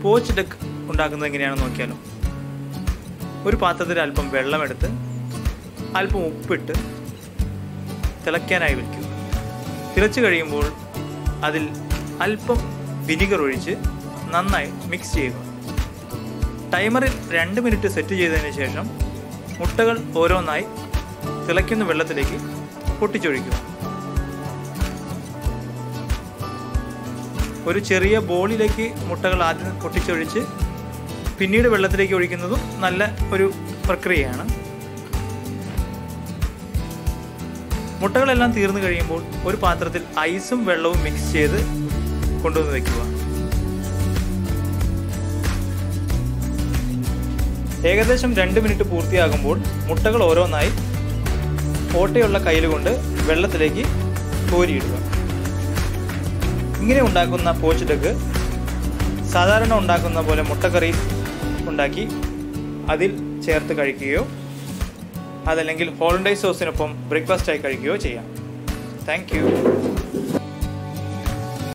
പോച്ച് duck ഉണ്ടാക്കുന്നത് എങ്ങനെയാണെന്ന് നോക്കിയാലോ ഒരു പാത്രത്തിൽ അല്പം വെള്ളമെടുത്ത് അല്പം ഉപ്പിട്ട് തിളയ്ക്കാനായി വയ്ക്കുക തിളച്ച് കഴിയുമ്പോൾ അതിൽ അല്പം വിനിഗർ ഒഴിച്ച് നന്നായി മിക്സ് ചെയ്യുക ടൈമറിൽ രണ്ട് മിനിറ്റ് സെറ്റ് ചെയ്തതിന് ശേഷം മുട്ടകൾ ഓരോന്നായി തിളയ്ക്കുന്ന വെള്ളത്തിലേക്ക് പൊട്ടിച്ചൊഴിക്കുക ഒരു ചെറിയ ബോളിലേക്ക് മുട്ടകൾ ആദ്യം പൊട്ടിച്ചൊഴിച്ച് പിന്നീട് വെള്ളത്തിലേക്ക് ഒഴിക്കുന്നതും നല്ല ഒരു പ്രക്രിയയാണ് മുട്ടകളെല്ലാം തീർന്നു കഴിയുമ്പോൾ ഒരു പാത്രത്തിൽ ഐസും വെള്ളവും മിക്സ് ചെയ്ത് കൊണ്ടുവന്ന് വെക്കുക ഏകദേശം രണ്ട് മിനിറ്റ് പൂർത്തിയാകുമ്പോൾ മുട്ടകൾ ഓരോന്നായി ഓട്ടയുള്ള കയ്യിൽ കൊണ്ട് വെള്ളത്തിലേക്ക് കോരിയിടുക ഇങ്ങനെ ഉണ്ടാക്കുന്ന പോച്ചിടക്ക് സാധാരണ ഉണ്ടാക്കുന്ന പോലെ മുട്ടക്കറി ഉണ്ടാക്കി അതിൽ ചേർത്ത് കഴിക്കുകയോ അതല്ലെങ്കിൽ ഹോളണ്ടൈസ് സോസിനൊപ്പം ബ്രേക്ക്ഫാസ്റ്റായി കഴിക്കുകയോ ചെയ്യാം താങ്ക്